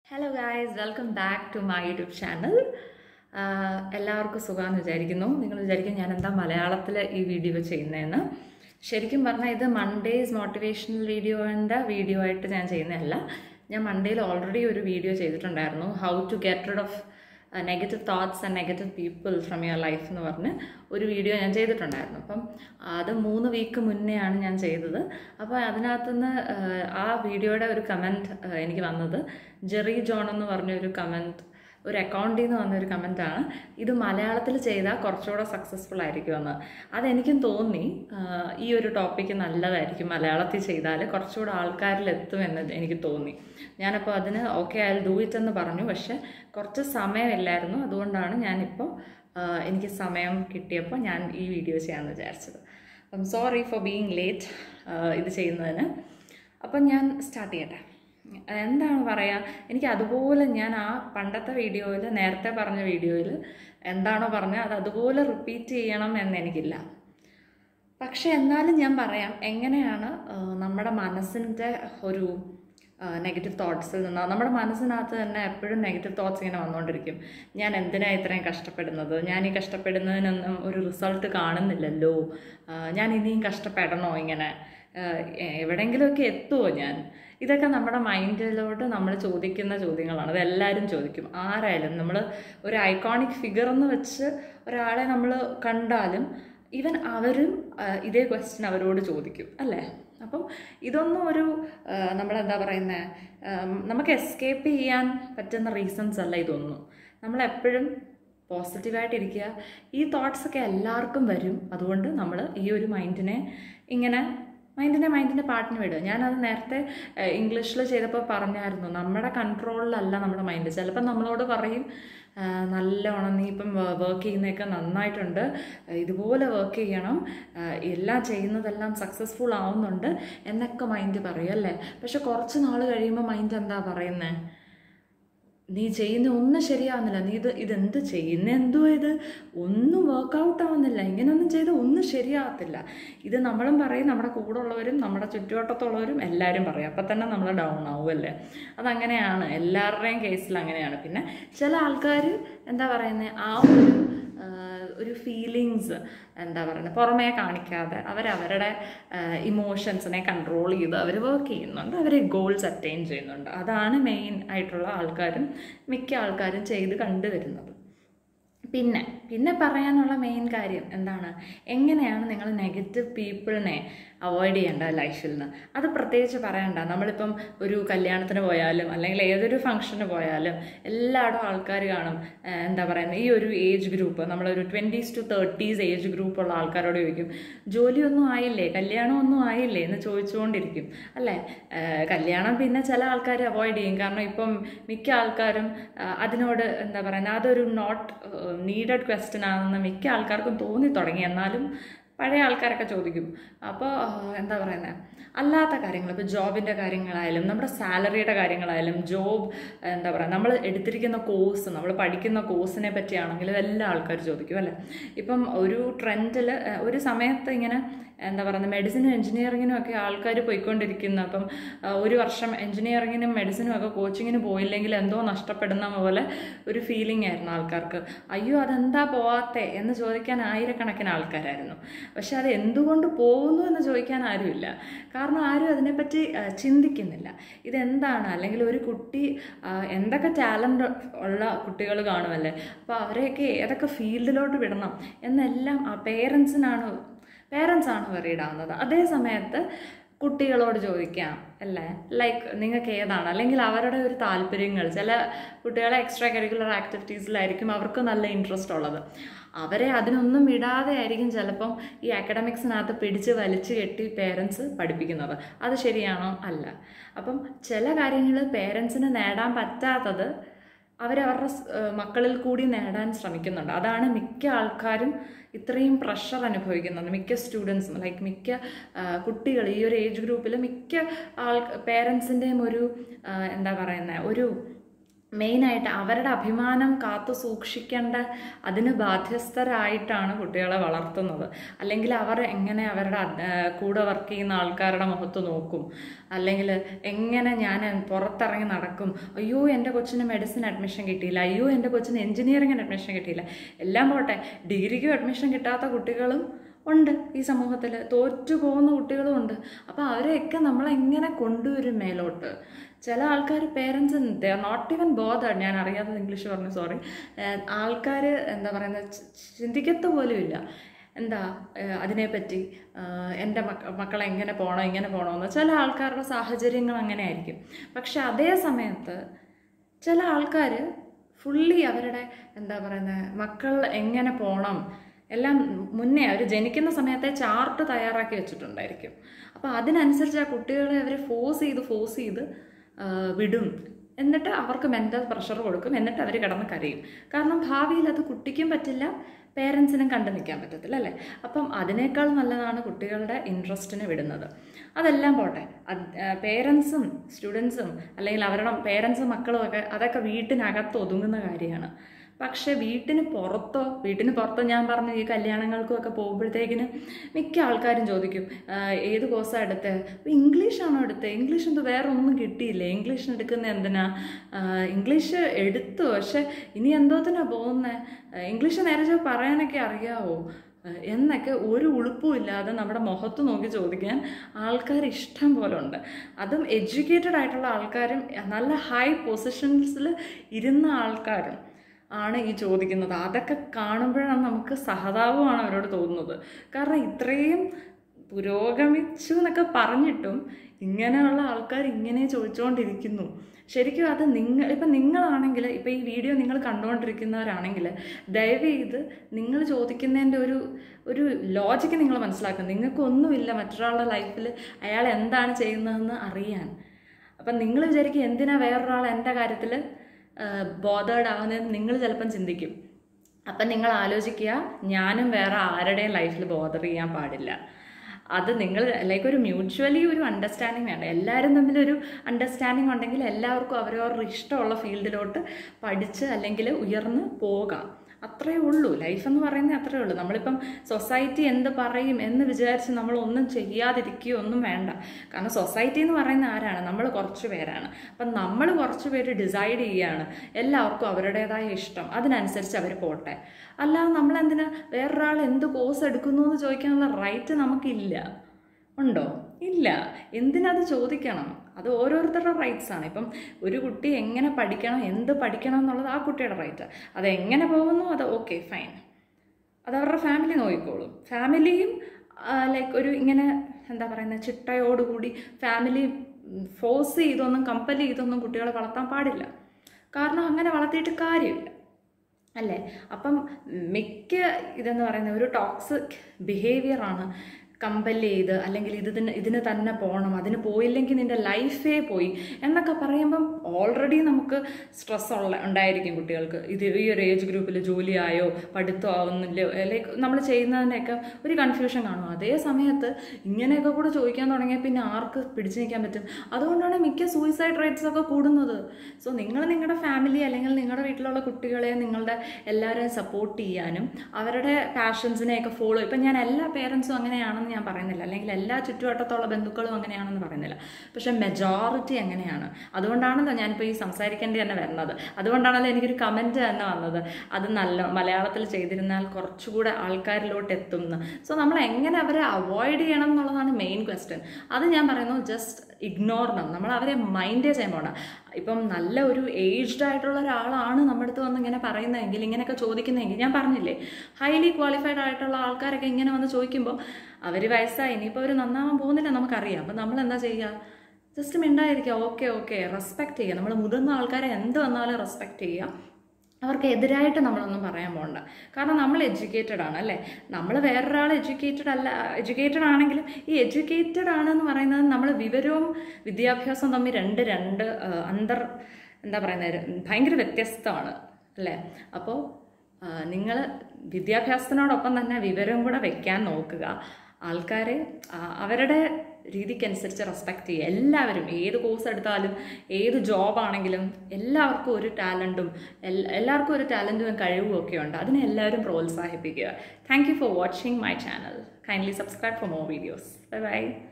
hello guys welcome back to my YouTube channel എല്ലാവർക്കും സുഖമാണെന്ന് വിചാരിക്കുന്നു നിങ്ങൾ വിചാരിക്കും ഞാൻ എന്താ മലയാളത്തിൽ ഈ വീഡിയോ ചെയ്യുന്നതെന്ന് ശരിക്കും പറഞ്ഞാൽ ഇത് മൺഡേസ് മോട്ടിവേഷണൽ വീഡിയോൻ്റെ വീഡിയോ ആയിട്ട് ഞാൻ ചെയ്യുന്നതല്ല ഞാൻ മൺഡേയിൽ ഓൾറെഡി ഒരു വീഡിയോ ചെയ്തിട്ടുണ്ടായിരുന്നു how to get rid of negative thoughts and negative people from your life എന്ന് പറഞ്ഞ് ഒരു വീഡിയോ ഞാൻ ചെയ്തിട്ടുണ്ടായിരുന്നു അപ്പം അത് മൂന്ന് വീക്ക് മുന്നെയാണ് ഞാൻ ചെയ്തത് അപ്പോൾ അതിനകത്തുനിന്ന് ആ വീഡിയോയുടെ ഒരു കമൻറ്റ് എനിക്ക് വന്നത് ജെറി ജോൺ എന്ന് പറഞ്ഞൊരു കമൻറ്റ് ഒരു അക്കൗണ്ടിൽ നിന്ന് വന്നൊരു കമൻറ്റാണ് ഇത് മലയാളത്തിൽ ചെയ്താൽ കുറച്ചുകൂടെ സക്സസ്ഫുൾ ആയിരിക്കുമെന്ന് അതെനിക്കും തോന്നി ഈ ഒരു ടോപ്പിക്ക് നല്ലതായിരിക്കും മലയാളത്തിൽ ചെയ്താൽ കുറച്ചുകൂടെ ആൾക്കാരിലെത്തുമെന്ന് എനിക്ക് തോന്നി ഞാനപ്പോൾ അതിന് ഓക്കെ ഐ ഡൂ ഇറ്റ് എന്ന് പറഞ്ഞു പക്ഷെ കുറച്ച് സമയമില്ലായിരുന്നു അതുകൊണ്ടാണ് ഞാനിപ്പോൾ എനിക്ക് സമയം കിട്ടിയപ്പോൾ ഞാൻ ഈ വീഡിയോ ചെയ്യാമെന്ന് വിചാരിച്ചത് അപ്പം സോറി ഫോർ ബീയിങ് ലേറ്റ് ഇത് ചെയ്യുന്നതിന് അപ്പം ഞാൻ സ്റ്റാർട്ട് ചെയ്യട്ടെ എന്താണ് പറയുക എനിക്ക് അതുപോലെ ഞാൻ ആ പണ്ടത്തെ വീഡിയോയിൽ നേരത്തെ പറഞ്ഞ വീഡിയോയിൽ എന്താണോ പറഞ്ഞത് അത് അതുപോലെ റിപ്പീറ്റ് ചെയ്യണം എന്ന് എനിക്കില്ല പക്ഷെ എന്നാലും ഞാൻ പറയാം എങ്ങനെയാണ് നമ്മുടെ മനസ്സിൻ്റെ ഒരു നെഗറ്റീവ് തോട്ട്സിൽ നിന്ന് നമ്മുടെ മനസ്സിനകത്ത് തന്നെ എപ്പോഴും നെഗറ്റീവ് തോട്ട്സ് ഇങ്ങനെ വന്നുകൊണ്ടിരിക്കും ഞാൻ എന്തിനാണ് ഇത്രയും കഷ്ടപ്പെടുന്നത് ഞാൻ ഈ കഷ്ടപ്പെടുന്നതിനൊന്നും ഒരു റിസൾട്ട് കാണുന്നില്ലല്ലോ ഞാൻ ഇനിയും കഷ്ടപ്പെടണോ ഇങ്ങനെ എവിടെയെങ്കിലുമൊക്കെ എത്തുമോ ഞാൻ ഇതൊക്കെ നമ്മുടെ മൈൻഡിലോട്ട് നമ്മൾ ചോദിക്കുന്ന ചോദ്യങ്ങളാണ് അതെല്ലാവരും ചോദിക്കും ആരായാലും നമ്മൾ ഒരു ഐക്കോണിക് ഫിഗർ എന്ന് വെച്ച് ഒരാളെ നമ്മൾ കണ്ടാലും ഈവൻ അവരും ഇതേ ക്വസ്റ്റ്യൻ അവരോട് ചോദിക്കും അല്ലേ അപ്പം ഇതൊന്നും ഒരു നമ്മളെന്താ പറയുന്നത് നമുക്ക് എസ്കേപ്പ് ചെയ്യാൻ പറ്റുന്ന റീസൺസ് അല്ല ഇതൊന്നും നമ്മളെപ്പോഴും പോസിറ്റീവായിട്ടിരിക്കുക ഈ തോട്ട്സൊക്കെ എല്ലാവർക്കും വരും അതുകൊണ്ട് നമ്മൾ ഈ ഒരു മൈൻഡിനെ ഇങ്ങനെ മൈൻഡിനെ മൈൻഡിൻ്റെ പാട്ടിന് വിടുക ഞാനത് നേരത്തെ ഇംഗ്ലീഷിൽ ചെയ്തപ്പോൾ പറഞ്ഞായിരുന്നു നമ്മുടെ കൺട്രോളിലല്ല നമ്മുടെ മൈൻഡ് ചിലപ്പോൾ നമ്മളോട് പറയും നല്ലോണം നീ ഇപ്പം വർക്ക് ചെയ്യുന്നതൊക്കെ നന്നായിട്ടുണ്ട് ഇതുപോലെ വർക്ക് ചെയ്യണം എല്ലാം ചെയ്യുന്നതെല്ലാം സക്സസ്ഫുൾ ആവുന്നുണ്ട് എന്നൊക്കെ മൈൻഡ് പറയും അല്ലേ പക്ഷെ കുറച്ച് നാൾ കഴിയുമ്പോൾ മൈൻഡ് എന്താ പറയുന്നത് നീ ചെയ്യുന്ന ഒന്നും ശരിയാവുന്നില്ല നീ ഇത് ഇതെന്ത് ചെയ്യുന്ന എന്തോ ഇത് ഒന്നും വർക്കൗട്ട് ആവുന്നില്ല ഇങ്ങനെയൊന്നും ചെയ്ത് ഒന്നും ശരിയാകത്തില്ല ഇത് നമ്മളും പറയും നമ്മുടെ കൂടെ ഉള്ളവരും നമ്മുടെ ചുറ്റുവട്ടത്തുള്ളവരും എല്ലാവരും പറയും അപ്പം തന്നെ നമ്മൾ ഡൗൺ ആവുമല്ലേ അതങ്ങനെയാണ് എല്ലാവരുടെയും കേസിൽ അങ്ങനെയാണ് പിന്നെ ചില ആൾക്കാർ എന്താ പറയുന്നത് ആ ഒരു ഒരു ഫീലിങ്സ് എന്താ പറയുന്നത് പുറമേ കാണിക്കാതെ അവരവരുടെ ഇമോഷൻസിനെ കൺട്രോൾ ചെയ്ത് അവർ വർക്ക് ചെയ്യുന്നുണ്ട് അവർ ഗോൾസ് അറ്റൈൻ ചെയ്യുന്നുണ്ട് അതാണ് മെയിൻ ആയിട്ടുള്ള ആൾക്കാരും മിക്ക ആൾക്കാരും ചെയ്ത് കണ്ടുവരുന്നത് പിന്നെ പിന്നെ പറയാനുള്ള മെയിൻ കാര്യം എന്താണ് എങ്ങനെയാണ് നിങ്ങൾ നെഗറ്റീവ് പീപ്പിളിനെ അവോയ്ഡ് ചെയ്യേണ്ട ലൈഫിൽ നിന്ന് അത് പ്രത്യേകിച്ച് പറയണ്ട നമ്മളിപ്പം ഒരു കല്യാണത്തിന് പോയാലും അല്ലെങ്കിൽ ഏതൊരു ഫംഗ്ഷന് പോയാലും എല്ലായിടും ആൾക്കാർ കാണും എന്താ പറയുന്നത് ഈ ഒരു ഏജ് ഗ്രൂപ്പ് നമ്മളൊരു ട്വൻറ്റീസ് ടു തേർട്ടീസ് ഏജ് ഗ്രൂപ്പുള്ള ആൾക്കാരോട് ചോദിക്കും ജോലിയൊന്നും ആയില്ലേ കല്യാണമൊന്നും ആയില്ലേ എന്ന് ചോദിച്ചുകൊണ്ടിരിക്കും അല്ലേ കല്യാണം പിന്നെ ചില ആൾക്കാർ അവോയ്ഡ് ചെയ്യും കാരണം ഇപ്പം മിക്ക ആൾക്കാരും അതിനോട് എന്താ പറയുന്നത് അതൊരു നോട്ട് നീഡഡ് ക്വസ്റ്റ്യൻ ആണെന്ന് മിക്ക ആൾക്കാർക്കും തോന്നി തുടങ്ങി എന്നാലും പഴയ ആൾക്കാരൊക്കെ ചോദിക്കും അപ്പോൾ എന്താ പറയുന്നത് അല്ലാത്ത കാര്യങ്ങൾ ഇപ്പോൾ ജോബിൻ്റെ കാര്യങ്ങളായാലും നമ്മുടെ സാലറിയുടെ കാര്യങ്ങളായാലും ജോബ് എന്താ പറയുക നമ്മൾ എടുത്തിരിക്കുന്ന കോഴ്സ് നമ്മൾ പഠിക്കുന്ന കോഴ്സിനെ പറ്റിയാണെങ്കിലും എല്ലാ ആൾക്കാരും ചോദിക്കും അല്ലേ ഇപ്പം ഒരു ട്രെൻഡിൽ ഒരു സമയത്ത് ഇങ്ങനെ എന്താ പറയുന്നത് മെഡിസിനും എഞ്ചിനീയറിങ്ങിനും ഒക്കെ ആൾക്കാർ പോയിക്കൊണ്ടിരിക്കുന്നു അപ്പം ഒരു വർഷം എഞ്ചിനീയറിങ്ങിനും മെഡിസിനും ഒക്കെ കോച്ചിങ്ങിന് പോയില്ലെങ്കിൽ എന്തോ നഷ്ടപ്പെടുന്ന പോലെ ഒരു ഫീലിംഗ് ആയിരുന്നു ആൾക്കാർക്ക് അയ്യോ അതെന്താ പോവാത്തേ എന്ന് ചോദിക്കാൻ ആയിരക്കണക്കിന് ആൾക്കാരായിരുന്നു പക്ഷെ അത് എന്തുകൊണ്ട് പോകുന്നു എന്ന് ചോദിക്കാൻ ആരുമില്ല കാരണം ആരും അതിനെപ്പറ്റി ചിന്തിക്കുന്നില്ല ഇതെന്താണ് അല്ലെങ്കിൽ ഒരു കുട്ടി എന്തൊക്കെ ടാലൻ്റ് ഉള്ള കുട്ടികൾ കാണുമല്ലേ അപ്പോൾ അവരെയൊക്കെ ഏതൊക്കെ ഫീൽഡിലോട്ട് വിടണം എന്നെല്ലാം ആ പേരൻസിനാണ് പേരൻസ് ആണ് വറിയിടാവുന്നത് അതേ സമയത്ത് കുട്ടികളോട് ചോദിക്കാം അല്ലേ ലൈക്ക് നിങ്ങൾക്ക് ഏതാണ് അല്ലെങ്കിൽ അവരുടെ ഒരു താല്പര്യങ്ങൾ ചില കുട്ടികളെ എക്സ്ട്രാ കരിക്കുലർ ആക്ടിവിറ്റീസിലായിരിക്കും അവർക്ക് നല്ല ഇൻട്രസ്റ്റ് ഉള്ളത് അവരെ അതിനൊന്നും വിടാതെ ആയിരിക്കും ചിലപ്പം ഈ അക്കഡമിക്സിനകത്ത് പിടിച്ച് വലിച്ചു കെട്ടി പേരൻസ് പഠിപ്പിക്കുന്നത് അത് ശരിയാണോ അല്ല അപ്പം ചില കാര്യങ്ങൾ പേരൻസിന് നേടാൻ പറ്റാത്തത് അവരവരുടെ മക്കളിൽ കൂടി നേടാൻ ശ്രമിക്കുന്നുണ്ട് അതാണ് മിക്ക ആൾക്കാരും ഇത്രയും പ്രഷർ അനുഭവിക്കുന്നത് മിക്ക സ്റ്റുഡൻസും ലൈക്ക് മിക്ക കുട്ടികൾ ഈ ഒരു ഏജ് ഗ്രൂപ്പിൽ മിക്ക ആൾ പേരൻസിൻ്റെയും ഒരു എന്താ പറയുന്നത് ഒരു മെയിനായിട്ട് അവരുടെ അഭിമാനം കാത്തു സൂക്ഷിക്കേണ്ട അതിന് ബാധ്യസ്ഥരായിട്ടാണ് കുട്ടികളെ വളർത്തുന്നത് അല്ലെങ്കിൽ അവർ എങ്ങനെ അവരുടെ അത്- ആ, കൂടെ വർക്ക് ചെയ്യുന്ന ആൾക്കാരുടെ മുഖത്ത് നോക്കും അല്ലെങ്കിൽ എങ്ങനെ ഞാൻ പുറത്തിറങ്ങി നടക്കും അയ്യോ എൻ്റെ കൊച്ചിന് മെഡിസിൻ അഡ്മിഷൻ കിട്ടിയില്ല അയ്യോ എൻ്റെ കൊച്ചിന് എഞ്ചിനീയറിംഗിന് അഡ്മിഷൻ കിട്ടിയില്ല എല്ലാം പോട്ടെ ഡിഗ്രിക്കും അഡ്മിഷൻ കിട്ടാത്ത കുട്ടികളും ഉണ്ട് ഈ സമൂഹത്തിൽ തോറ്റു പോകുന്ന കുട്ടികളും ഉണ്ട് അപ്പോൾ അവരെയൊക്കെ നമ്മളെങ്ങനെ കൊണ്ടുവരും മേലോട്ട് ചില ആൾക്കാർ parents they are not even bothered ഞാൻ അറിയാത്തത് ഇംഗ്ലീഷ് പറഞ്ഞു സോറി ആൾക്കാർ എന്താ പറയുന്നത് ചി- ചിന്തിക്കത്ത പോലും ഇല്ല എന്താ ഏഹ് അതിനെപ്പറ്റി ആഹ് എൻ്റെ മക്ക മക്കളെ എങ്ങനെ പോകണം ഇങ്ങനെ പോകണമെന്ന് ചില ആൾക്കാരുടെ സാഹചര്യങ്ങൾ അങ്ങനെ ആയിരിക്കും പക്ഷെ അതേ സമയത്ത് ചില ആൾക്കാർ ഫുള്ളി അവരുടെ എന്താ പറയുന്നത് മക്കൾ എങ്ങനെ പോകണം എല്ലാം മുന്നേ അവർ ജനിക്കുന്ന സമയത്തെ ചാർട്ട് തയ്യാറാക്കി വെച്ചിട്ടുണ്ടായിരിക്കും അപ്പോൾ അതിനനുസരിച്ച് ആ കുട്ടികളെ അവർ ഫോഴ്സ് ചെയ്ത് ഫോഴ്സ് ചെയ്ത് ആ, വിടും എന്നിട്ട് അവർക്ക് മെൻ്റൽ പ്രഷർ കൊടുക്കും എന്നിട്ട് അവർ കിടന്ന് കരയും കാരണം ഭാവിയിൽ അത് കുട്ടിക്കും പറ്റില്ല പേരൻസിനും കണ്ടു നിൽക്കാൻ പറ്റത്തില്ല അല്ലേ അപ്പം അതിനേക്കാൾ നല്ലതാണ് കുട്ടികളുടെ ഇൻട്രസ്റ്റിനെ വിടുന്നത് അതെല്ലാം പോട്ടെ പേരൻസും സ്റ്റുഡൻസും അല്ലെങ്കിൽ അവരുടെ പേരൻസും മക്കളും ഒക്കെ അതൊക്കെ വീട്ടിനകത്ത് ഒതുങ്ങുന്ന കാര്യമാണ് പക്ഷെ വീട്ടിന് പുറത്തോ വീട്ടിന് പുറത്തോ ഞാൻ പറഞ്ഞു ഈ കല്യാണങ്ങൾക്കും ഒക്കെ പോകുമ്പോഴത്തേക്കിന് മിക്ക ആൾക്കാരും ചോദിക്കും "ആ, ഏത് കോഴ്സാണ് എടുത്തത് അപ്പോൾ ഇംഗ്ലീഷാണോ എടുത്തത് ഇംഗ്ലീഷ് എന്ത് വേറെ ഒന്നും കിട്ടിയില്ലേ ഇംഗ്ലീഷിന് എടുക്കുന്ന എന്തിനാ ആ, ഇംഗ്ലീഷ് എടുത്തു പക്ഷെ ഇനി എന്തോത്തിനാ പോകുന്നത് ഇംഗ്ലീഷ് നേരെ ചൊവ്വെ പറയാനൊക്കെ അറിയാവോ ആ, എന്നൊക്കെ ഒരു ഉളുപ്പും ഇല്ലാതെ നമ്മുടെ മുഖത്ത് നോക്കി ചോദിക്കാൻ ആൾക്കാർ ഇഷ്ടം പോലെ ഉണ്ട് അതും എഡ്യൂക്കേറ്റഡ് ആയിട്ടുള്ള ആൾക്കാരും നല്ല ഹൈ പൊസിഷൻസിൽ ഇരുന്ന ആൾക്കാരും ആണ് ഈ ചോദിക്കുന്നത് അതൊക്കെ കാണുമ്പോഴാണ് നമുക്ക് സഹതാപമാണ് അവരോട് തോന്നുന്നത് കാരണം ഇത്രയും പുരോഗമിച്ചു എന്നൊക്കെ പറഞ്ഞിട്ടും ഇങ്ങനെയുള്ള ആൾക്കാർ ഇങ്ങനെ ചോദിച്ചുകൊണ്ടിരിക്കുന്നു ശരിക്കും അത് നിങ്ങൾ ഇപ്പം നിങ്ങളാണെങ്കിൽ ഇപ്പം ഈ വീഡിയോ നിങ്ങൾ കണ്ടുകൊണ്ടിരിക്കുന്നവരാണെങ്കിൽ ദയവ് ചെയ്ത് നിങ്ങൾ ചോദിക്കുന്നതിൻ്റെ ഒരു ഒരു ലോജിക്ക് നിങ്ങൾ മനസ്സിലാക്കുക നിങ്ങൾക്കൊന്നുമില്ല മറ്റൊരാളുടെ ലൈഫിൽ അയാൾ എന്താണ് ചെയ്യുന്നതെന്ന് അറിയാൻ അപ്പം നിങ്ങൾ വിചാരിക്കും എന്തിനാ വേറൊരാൾ എൻ്റെ കാര്യത്തിൽ ബോധേഡ് ആവുന്നതെന്ന് നിങ്ങൾ ചിലപ്പം ചിന്തിക്കും അപ്പം നിങ്ങൾ ആലോചിക്കുക ഞാനും വേറെ ആരുടെയും ലൈഫിൽ ബോധർ ചെയ്യാൻ പാടില്ല അത് നിങ്ങൾ ലൈക്ക് ഒരു മ്യൂച്വലി ഒരു അണ്ടർസ്റ്റാൻഡിങ് വേണം എല്ലാവരും തമ്മിലൊരു അണ്ടർസ്റ്റാൻഡിങ് ഉണ്ടെങ്കിൽ എല്ലാവർക്കും അവരവരുടെ ഇഷ്ടമുള്ള ഫീൽഡിലോട്ട് പഠിച്ച് അല്ലെങ്കിൽ ഉയർന്ന് പോകാം അത്രേ ഉള്ളൂ ലൈഫ് എന്ന് പറയുന്നത് അത്രേ ഉള്ളൂ നമ്മളിപ്പം സൊസൈറ്റി എന്ത് പറയും എന്ന് വിചാരിച്ച് നമ്മൾ ഒന്നും ചെയ്യാതിരിക്കുകയോ ഒന്നും വേണ്ട കാരണം സൊസൈറ്റി എന്ന് പറയുന്ന ആരാണ് നമ്മൾ കുറച്ച് പേരാണ് അപ്പം നമ്മൾ കുറച്ച് പേര് ഡിസൈഡ് ചെയ്യുകയാണ് എല്ലാവർക്കും അവരുടേതായ ഇഷ്ടം അതിനനുസരിച്ച് അവർ പോട്ടെ അല്ലാതെ നമ്മളെന്തിനാ വേറൊരാൾ എന്ത് കോഴ്സ് എടുക്കുന്നു എന്ന് ചോദിക്കാനുള്ള റൈറ്റ് നമുക്കില്ല ഉണ്ടോ ഇല്ല എന്തിനത് ചോദിക്കണം അത് ഓരോരുത്തരുടെ റൈറ്റ്സ് ആണ് ഇപ്പം ഒരു കുട്ടി എങ്ങനെ പഠിക്കണം എന്ത് പഠിക്കണം എന്നുള്ളത് ആ കുട്ടിയുടെ റൈറ്റ് അത് എങ്ങനെ പോകുന്നു അത് ഓക്കെ ഫൈൻ അത് അവരുടെ ഫാമിലി നോക്കിക്കോളും ഫാമിലിയും ലൈക്ക് ഒരു ഇങ്ങനെ എന്താ പറയുന്നത് ചിട്ടയോടുകൂടി ഫാമിലി ഫോഴ്സ് ചെയ്തൊന്നും കമ്പൽ ചെയ്തൊന്നും കുട്ടികളെ വളർത്താൻ പാടില്ല കാരണം അങ്ങനെ വളർത്തിയിട്ട് കാര്യമില്ല അല്ലേ അപ്പം മിക്ക ഇതെന്ന് പറയുന്ന ഒരു ടോക്സിക് ബിഹേവിയറാണ് കമ്പൽ ചെയ്ത് അല്ലെങ്കിൽ ഇതിന് ഇതിന് തന്നെ പോകണം അതിന് പോയില്ലെങ്കിൽ നിൻ്റെ ലൈഫേ പോയി എന്നൊക്കെ പറയുമ്പം ഓൾറെഡി നമുക്ക് സ്ട്രെസ് ഉള്ള ഉണ്ടായിരിക്കും കുട്ടികൾക്ക് ഇത് ഈ ഒരു ഏജ് ഗ്രൂപ്പിൽ ജോലിയായോ പഠിത്തം ആവുന്നില്ലയോ ലൈക്ക് നമ്മൾ ചെയ്യുന്നതിനൊക്കെ ഒരു കൺഫ്യൂഷൻ കാണും അതേ സമയത്ത് ഇങ്ങനെയൊക്കെ കൂടെ ചോദിക്കാൻ തുടങ്ങിയാൽ പിന്നെ ആർക്ക് പിടിച്ചു നിൽക്കാൻ പറ്റും അതുകൊണ്ടാണ് മിക്ക സൂയിസൈഡ് റേറ്റ്സ് ഒക്കെ കൂടുന്നത് സോ നിങ്ങൾ നിങ്ങളുടെ ഫാമിലി അല്ലെങ്കിൽ നിങ്ങളുടെ വീട്ടിലുള്ള കുട്ടികളെ നിങ്ങളുടെ എല്ലാവരെയും സപ്പോർട്ട് ചെയ്യാനും അവരുടെ പാഷൻസിനെയൊക്കെ ഫോളോ ഇപ്പം ഞാൻ എല്ലാ പേരൻസും അങ്ങനെയാണെന്ന് ഞാൻ പറയുന്നില്ല അല്ലെങ്കിൽ എല്ലാ ചുറ്റുവട്ടത്തുള്ള ബന്ധുക്കളും അങ്ങനെയാണെന്ന് പറയുന്നില്ല പക്ഷെ മെജോറിറ്റി അങ്ങനെയാണ് അതുകൊണ്ടാണല്ലോ ഞാനിപ്പോൾ ഈ സംസാരിക്കേണ്ടി തന്നെ വരുന്നത് അതുകൊണ്ടാണല്ലോ എനിക്കൊരു കമൻറ്റ് തന്നെ വന്നത് അത് നല്ല മലയാളത്തിൽ ചെയ്തിരുന്നാൽ കുറച്ചുകൂടെ ആൾക്കാരിലോട്ട് എത്തും എന്ന് സോ നമ്മൾ എങ്ങനെ അവരെ അവോയ്ഡ് ചെയ്യണം എന്നുള്ളതാണ് മെയിൻ ക്വസ്റ്റ്യൻ അത് ഞാൻ പറയുന്നു ജസ്റ്റ് ഇഗ്നോർ ചെയ്യണം നമ്മൾ അവരെ മൈൻഡേ ചെയ്യാൻ പോകണം ഇപ്പം നല്ല ഒരു ഏജ്ഡ് ആയിട്ടുള്ള ഒരാളാണ് നമ്മുടെ അടുത്ത് വന്ന് ഇങ്ങനെ പറയുന്നതെങ്കിൽ ഇങ്ങനെയൊക്കെ ചോദിക്കുന്നതെങ്കിൽ ഞാൻ പറഞ്ഞില്ലേ ഹൈലി ക്വാളിഫൈഡ് ആയിട്ടുള്ള ആൾക്കാരൊക്കെ ഇങ്ങനെ വന്ന് ചോദിക്കുമ്പോൾ അവർ വയസ്സായി ഇനിയിപ്പോൾ അവർ നന്നാവാൻ പോകുന്നില്ല നമുക്കറിയാം അപ്പം നമ്മൾ എന്താ ചെയ്യുക ജസ്റ്റ് മിണ്ടായിരിക്കുക ഓക്കെ ഓക്കെ റെസ്പെക്റ്റ് ചെയ്യുക നമ്മൾ മുതിർന്ന ആൾക്കാരെ എന്ത് വന്നാലും റെസ്പെക്റ്റ് ചെയ്യുക അവർക്ക് എതിരായിട്ട് നമ്മളൊന്നും പറയാൻ പോകണ്ട കാരണം നമ്മൾ എഡ്യൂക്കേറ്റഡ് ആണ് അല്ലേ നമ്മൾ വേറൊരാൾ എഡ്യൂക്കേറ്റഡ് അല്ല എഡ്യൂക്കേറ്റഡ് ആണെങ്കിലും ഈ എഡ്യൂക്കേറ്റഡ് ആണെന്ന് പറയുന്നത് നമ്മൾ വിവരവും വിദ്യാഭ്യാസവും തമ്മിൽ രണ്ട് രണ്ട് ആ, അന്തർ എന്താ പറയുന്നത് ഭയങ്കര വ്യത്യസ്തമാണ് അല്ലേ അപ്പോൾ നിങ്ങൾ വിദ്യാഭ്യാസത്തിനോടൊപ്പം തന്നെ വിവരവും കൂടെ വെക്കാൻ നോക്കുക ആൾക്കാരെ ആ, അവരുടെ രീതിക്കനുസരിച്ച് റെസ്പെക്റ്റ് ചെയ്യുക എല്ലാവരും ഏത് കോഴ്സ് എടുത്താലും ഏത് ജോബ് ആണെങ്കിലും എല്ലാവർക്കും ഒരു ടാലൻറ്റും എല്ലാവർക്കും ഒരു ടാലൻറ്റും കഴിവും ഒക്കെ ഉണ്ട് അതിനെ എല്ലാവരും പ്രോത്സാഹിപ്പിക്കുക thank you for watching my channel kindly subscribe for more videos bye by